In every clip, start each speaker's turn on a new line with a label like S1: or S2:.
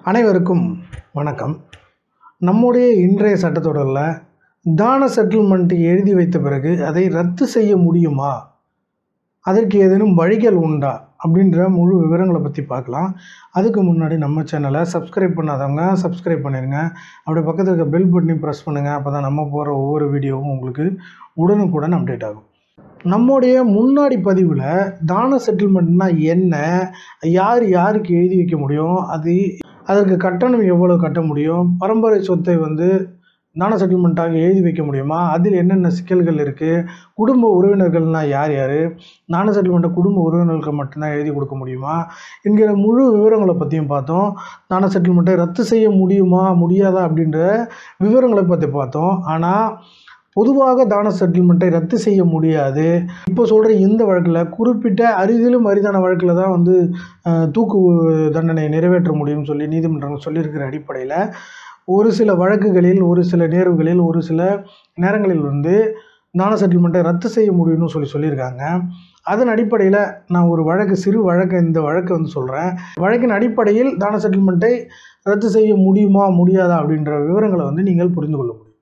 S1: அனைவருக்கும் வணக்கம் நம்முடைய இன்றைய சட்டத்தொடரில் தான செட்டில்மெண்ட் எழுதி வைத்த பிறகு அதை ரத்து செய்ய முடியுமா அதற்கு ஏதேனும் வழிகள் உண்டா அப்படின்ற முழு விவரங்களை பற்றி பார்க்கலாம் அதுக்கு முன்னாடி நம்ம சேனலை சப்ஸ்கிரைப் பண்ணாதவங்க சப்ஸ்கிரைப் பண்ணிடுங்க அப்படி பக்கத்தில் இருக்க பெல் பட்டனையும் ப்ரெஸ் பண்ணுங்கள் அப்போ தான் நம்ம போகிற ஒவ்வொரு வீடியோவும் உங்களுக்கு உடனுக்குடன் அப்டேட் ஆகும் நம்முடைய முன்னாடி பதிவில் தான செட்டில்மெண்ட்னா என்ன யார் யாருக்கு எழுதி வைக்க முடியும் அது அதற்கு கட்டணம் எவ்வளோ கட்ட முடியும் பரம்பரை சொத்தை வந்து தான செட்டில்மெண்ட்டாக எழுதி வைக்க முடியுமா அதில் என்னென்ன சிக்கல்கள் இருக்குது குடும்ப உறவினர்கள்னால் யார் யார் தான செட்டில்மெண்ட்டை குடும்ப உறவினர்களுக்கு மட்டும்தான் எழுதி கொடுக்க முடியுமா என்கிற முழு விவரங்களை பற்றியும் பார்த்தோம் தான செட்டில்மெண்ட்டை ரத்து செய்ய முடியுமா முடியாதா அப்படின்ற விவரங்களை பற்றி பார்த்தோம் ஆனால் பொதுவாக தான செட்டில்மெண்ட்டை ரத்து செய்ய முடியாது இப்போ சொல்கிற இந்த வழக்கில் குறிப்பிட்ட அரிதிலும் அரிதான வழக்கில் தான் வந்து அஹ், தூக்கு தண்டனை நிறைவேற்ற முடியும்னு சொல்லி நீதிமன்றங்கள் சொல்லியிருக்கிற அடிப்படையில் ஒரு சில வழக்குகளில் ஒரு சில நேர்வுகளில் ஒரு சில நேரங்களில் வந்து தான செட்டில்மெண்ட்டை ரத்து செய்ய முடியும்னு சொல்லி சொல்லியிருக்காங்க அதன் அடிப்படையில் நான் ஒரு வழக்கு சிறு வழக்கு இந்த வழக்கை வந்து சொல்கிறேன் வழக்கின் அடிப்படையில் தான செட்டில்மெண்ட்டை ரத்து செய்ய முடியுமா முடியாதா அப்படின்ற விவரங்களை வந்து நீங்கள் புரிந்து கொள்ள முடியும்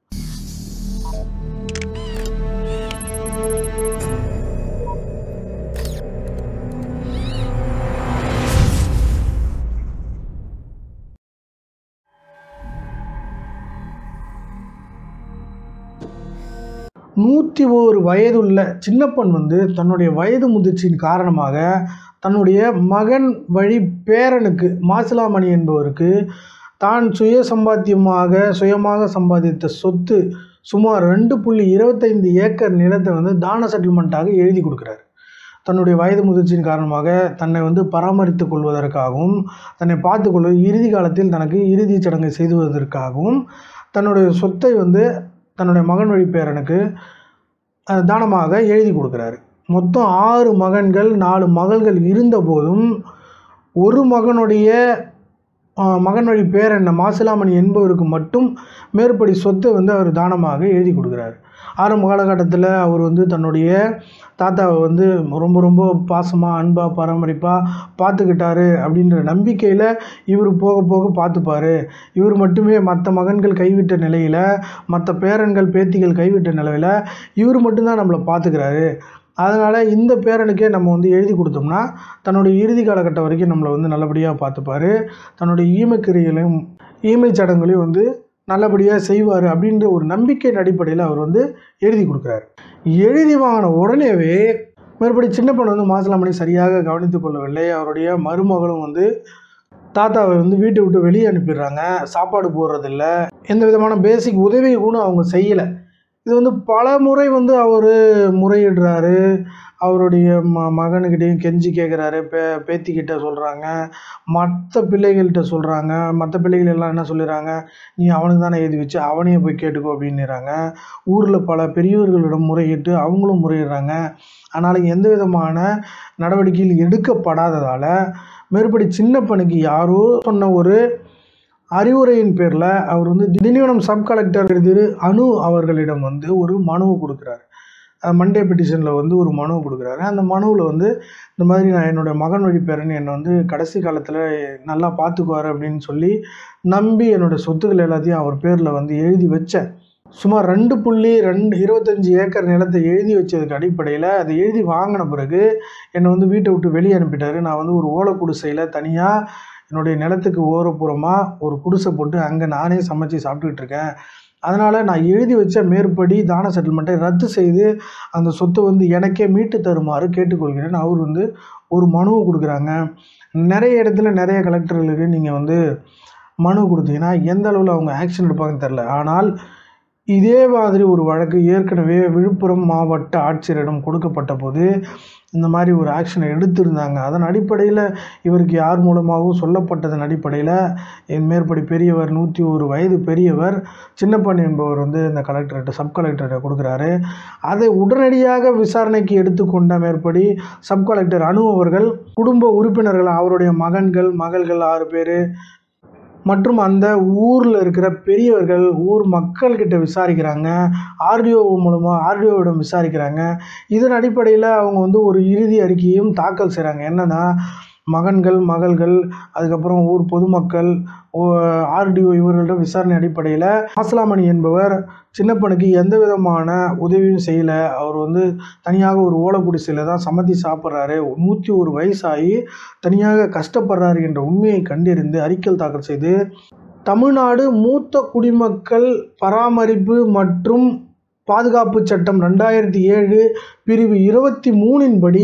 S1: நூற்றி ஒரு வயதுள்ள சின்னப்பன் வந்து தன்னுடைய வயது முதிர்ச்சியின் காரணமாக தன்னுடைய மகன் வழி பேரனுக்கு மாசிலாமணி என்பவருக்கு தான் சுய சம்பாத்தியமாக சுயமாக சம்பாதித்த சொத்து சுமார் ரெண்டு புள்ளி இருபத்தைந்து ஏக்கர் நிலத்தை வந்து தான செட்டில்மெண்ட்டாக எழுதி கொடுக்குறாரு தன்னுடைய வயது முதிர்ச்சியின் காரணமாக தன்னை வந்து பராமரித்து கொள்வதற்காகவும் தன்னை பார்த்து கொள்வது இறுதி காலத்தில் தனக்கு இறுதிச் சடங்கை செய்துவதற்காகவும் தன்னுடைய சொத்தை வந்து தன்னுடைய மகன் வழி பேரனுக்கு அஹ், தானமாக எழுதி கொடுக்குறாரு மொத்தம் ஆறு மகன்கள் நாலு மகள்கள் இருந்த போதும் ஒரு மகனுடைய அஹ், மகன் வழி பேரன் மாசிலாமணி என்பவருக்கு மட்டும் மேற்படி சொத்தை வந்து அவர் தானமாக எழுதி கொடுக்குறாரு ஆரம்ப காலகட்டத்தில் அவர் வந்து தன்னுடைய தாத்தாவை வந்து ரொம்ப ரொம்ப பாசமாக அன்பாக பராமரிப்பாக பார்த்துக்கிட்டாரு அப்படின்ற நம்பிக்கையில் இவர் போக போக பார்த்துப்பாரு இவர் மட்டுமே மற்ற மகன்கள் கைவிட்ட நிலையில் மற்ற பேரன்கள் பேத்திகள் கைவிட்ட நிலையில் இவர் மட்டும்தான் நம்மளை பார்த்துக்கிறாரு அதனால் இந்த பேரனுக்கே நம்ம வந்து எழுதி கொடுத்தோம்னா தன்னுடைய இறுதி காலகட்டம் வரைக்கும் நம்மளை வந்து நல்லபடியாக பார்த்துப்பாரு தன்னுடைய ஈமக்கிரியைகளையும் ஈமை சடங்குகளையும் வந்து நல்லபடியாக செய்வார் அப்படின்ற ஒரு நம்பிக்கையின் அடிப்படையில் அவர் வந்து எழுதி கொடுக்குறாரு எழுதி வாங்கின உடனேவே மறுபடி சின்ன பொண்ணு வந்து மாசிலாமணி சரியாக கவனித்துக் கொள்ளவில்லை அவருடைய மருமகளும் வந்து தாத்தாவை வந்து வீட்டை விட்டு வெளியே அனுப்பிடுறாங்க சாப்பாடு போடுறதில்ல எந்த விதமான பேசிக் உதவி கூட அவங்க செய்யலை இது வந்து பல முறை வந்து அவர் முறையிடுறாரு அவருடைய ம மகனுக்கிட்டேயும் கெஞ்சி கேட்குறாரு பே பேத்திக்கிட்ட சொல்கிறாங்க மற்ற பிள்ளைகள்கிட்ட சொல்கிறாங்க மற்ற பிள்ளைகள் எல்லாம் என்ன சொல்லிடுறாங்க நீ அவனுக்கு தானே எழுதி வச்சு அவனையே போய் கேட்டுக்கோ அப்படின்னுறாங்க ஊரில் பல பெரியவர்களிடம் முறையிட்டு அவங்களும் முறையிடுறாங்க ஆனால் எந்த விதமான நடவடிக்கைகள் எடுக்கப்படாததால் மேற்படி சின்ன பணிக்கு யாரோ சொன்ன ஒரு அறிவுரையின் பேரில் அவர் வந்து திண்டிவனம் சப் கலெக்டர் திரு அனு அவர்களிடம் வந்து ஒரு மனுவை கொடுக்குறாரு அஹ் மண்டே பெட்டிஷனில் வந்து ஒரு மனுவை கொடுக்குறாரு அந்த மனுவில் வந்து இந்த மாதிரி நான் என்னோடய மகன் வழி பேரன் என்னை வந்து கடைசி காலத்தில் நல்லா பார்த்துக்குவார் அப்படின்னு சொல்லி நம்பி என்னோடய சொத்துக்கள் எல்லாத்தையும் அவர் பேரில் வந்து எழுதி வச்சேன் சுமார் ரெண்டு புள்ளி ரெண்டு இருபத்தஞ்சி ஏக்கர் நிலத்தை எழுதி வச்சதுக்கு அடிப்படையில் அதை எழுதி வாங்கின பிறகு என்னை வந்து வீட்டை விட்டு வெளியே அனுப்பிட்டாரு நான் வந்து ஒரு ஓலை குடிசையில் தனியாக என்னுடைய நிலத்துக்கு ஓரப்புறமாக ஒரு குடிசை போட்டு அங்கே நானே சமைச்சு சாப்பிட்டுக்கிட்டு இருக்கேன் அதனால் நான் எழுதி வச்ச மேற்படி தான செட்டில்மெண்ட்டை ரத்து செய்து அந்த சொத்தை வந்து எனக்கே மீட்டு தருமாறு கேட்டுக்கொள்கிறேன் அவர் வந்து ஒரு மனுவை கொடுக்குறாங்க நிறைய இடத்துல நிறைய கலெக்டர்களுக்கு நீங்கள் வந்து மனு கொடுத்தீங்கன்னா எந்த அளவில் அவங்க ஆக்ஷன் எடுப்பாங்கன்னு தெரில ஆனால் இதே மாதிரி ஒரு வழக்கு ஏற்கனவே விழுப்புரம் மாவட்ட ஆட்சியரிடம் கொடுக்கப்பட்ட போது இந்த மாதிரி ஒரு ஆக்ஷனை எடுத்திருந்தாங்க அதன் அடிப்படையில் இவருக்கு யார் மூலமாகவும் சொல்லப்பட்டதன் அடிப்படையில் என் மேற்படி பெரியவர் நூற்றி ஒரு வயது பெரியவர் சின்னப்பன் என்பவர் வந்து இந்த கலெக்டர்கிட்ட சப் கலெக்டர்கிட்ட கொடுக்குறாரு அதை உடனடியாக விசாரணைக்கு எடுத்துக்கொண்ட மேற்படி சப் கலெக்டர் அனு அவர்கள் குடும்ப உறுப்பினர்கள் அவருடைய மகன்கள் மகள்கள் ஆறு பேர் மற்றும் அந்த ஊரில் இருக்கிற பெரியவர்கள் ஊர் மக்கள்கிட்ட விசாரிக்கிறாங்க ஆர்டிஓ மூலமாக ஆர்டிஓவிடம் விசாரிக்கிறாங்க இதன் அடிப்படையில் அவங்க வந்து ஒரு இறுதி அறிக்கையும் தாக்கல் செய்கிறாங்க என்னென்னா மகன்கள் மகள்கள் அதுக்கப்புறம் ஊர் பொதுமக்கள் ஆர்டிஓ இவர்களிடம் விசாரணை அடிப்படையில் மாசிலாமணி என்பவர் சின்னப்பனுக்கு எந்த விதமான உதவியும் செய்யலை அவர் வந்து தனியாக ஒரு ஓலக்குடிசையில் தான் சமத்தி சாப்பிட்றாரு நூற்றி ஒரு வயசாகி தனியாக கஷ்டப்படுறாரு என்ற உண்மையை கண்டறிந்து அறிக்கை தாக்கல் செய்து தமிழ்நாடு மூத்த குடிமக்கள் பராமரிப்பு மற்றும் பாதுகாப்பு சட்டம் ரெண்டாயிரத்தி ஏழு பிரிவு இருபத்தி மூணின்படி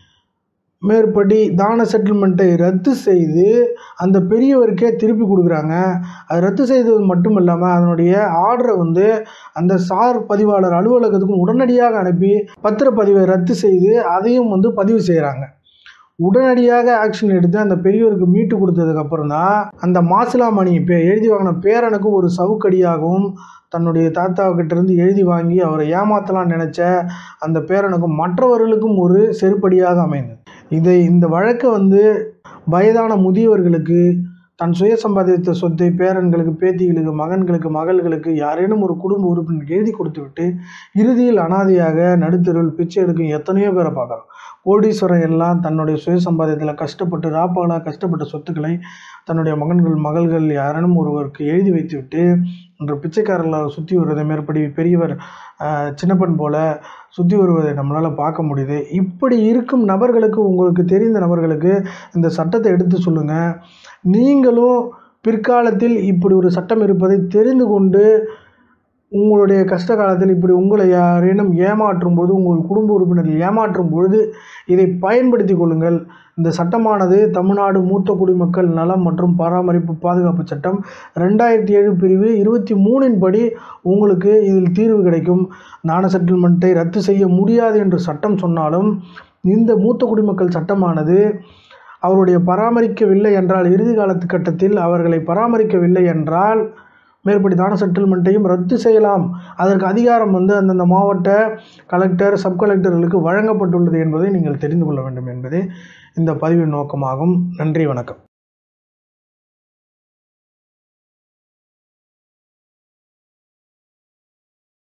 S1: மேற்படி தான செட்டில்மெண்ட்டை ரத்து செய்து அந்த பெரியவருக்கே திருப்பி கொடுக்குறாங்க அது ரத்து செய்தது மட்டும் இல்லாமல் அதனுடைய ஆர்டரை வந்து அந்த சார் பதிவாளர் அலுவலகத்துக்கும் உடனடியாக அனுப்பி பத்திரப்பதிவை ரத்து செய்து அதையும் வந்து பதிவு செய்கிறாங்க உடனடியாக ஆக்ஷன் எடுத்து அந்த பெரியவருக்கு மீட்டு கொடுத்ததுக்கப்புறம் தான் அந்த மாசிலாமணி பே எழுதி வாங்கின பேரனுக்கும் ஒரு சவுக்கடியாகவும் தன்னுடைய தாத்தாக்கிட்ட இருந்து எழுதி வாங்கி அவரை ஏமாற்றலாம் நினச்ச அந்த பேரனுக்கும் மற்றவர்களுக்கும் ஒரு செருப்படியாக அமைந்தது இதை இந்த வழக்கை வந்து வயதான முதியவர்களுக்கு தன் சுய சம்பாதித்த சொத்தை பேரன்களுக்கு பேத்திகளுக்கு மகன்களுக்கு மகள்களுக்கு யாரேனும் ஒரு குடும்ப உறுப்பினருக்கு எழுதி கொடுத்து விட்டு இறுதியில் அனாதையாக நடுத்தருவில் பிச்சை எடுக்கும் எத்தனையோ பேரை பார்க்குறோம் கோடீஸ்வரன் எல்லாம் தன்னுடைய சுய சம்பாதியத்தில் கஷ்டப்பட்டு ராப்பகலாக கஷ்டப்பட்ட சொத்துக்களை தன்னுடைய மகன்கள் மகள்கள் யாரேனும் ஒருவருக்கு எழுதி வைத்துவிட்டு இன்று பிச்சைக்காரர்களை சுற்றி வருவதை மேற்படி பெரியவர் சின்னப்பன் போல சுற்றி வருவதை நம்மளால் பார்க்க முடியுது இப்படி இருக்கும் நபர்களுக்கு உங்களுக்கு தெரிந்த நபர்களுக்கு இந்த சட்டத்தை எடுத்து சொல்லுங்கள் நீங்களும் பிற்காலத்தில் இப்படி ஒரு சட்டம் இருப்பதை தெரிந்து கொண்டு உங்களுடைய கஷ்ட காலத்தில் இப்படி உங்களை யாரேனும் ஏமாற்றும் பொழுது உங்கள் குடும்ப உறுப்பினர்கள் ஏமாற்றும் பொழுது இதை பயன்படுத்தி கொள்ளுங்கள் இந்த சட்டமானது தமிழ்நாடு மூத்த குடிமக்கள் நலம் மற்றும் பராமரிப்பு பாதுகாப்பு சட்டம் ரெண்டாயிரத்தி ஏழு பிரிவு இருபத்தி மூணின் படி உங்களுக்கு இதில் தீர்வு கிடைக்கும் நாண செட்டில்மெண்ட்டை ரத்து செய்ய முடியாது என்று சட்டம் சொன்னாலும் இந்த மூத்த குடிமக்கள் சட்டமானது அவருடைய பராமரிக்கவில்லை என்றால் இறுதி காலத்து கட்டத்தில் அவர்களை பராமரிக்கவில்லை என்றால் மேற்படி தான செட்டில்மெண்ட்டையும் ரத்து செய்யலாம் அதற்கு அதிகாரம் வந்து அந்தந்த மாவட்ட கலெக்டர் சப் கலெக்டர்களுக்கு வழங்கப்பட்டுள்ளது என்பதை நீங்கள் தெரிந்து கொள்ள வேண்டும் என்பதே இந்த பதிவின் நோக்கமாகும் நன்றி வணக்கம்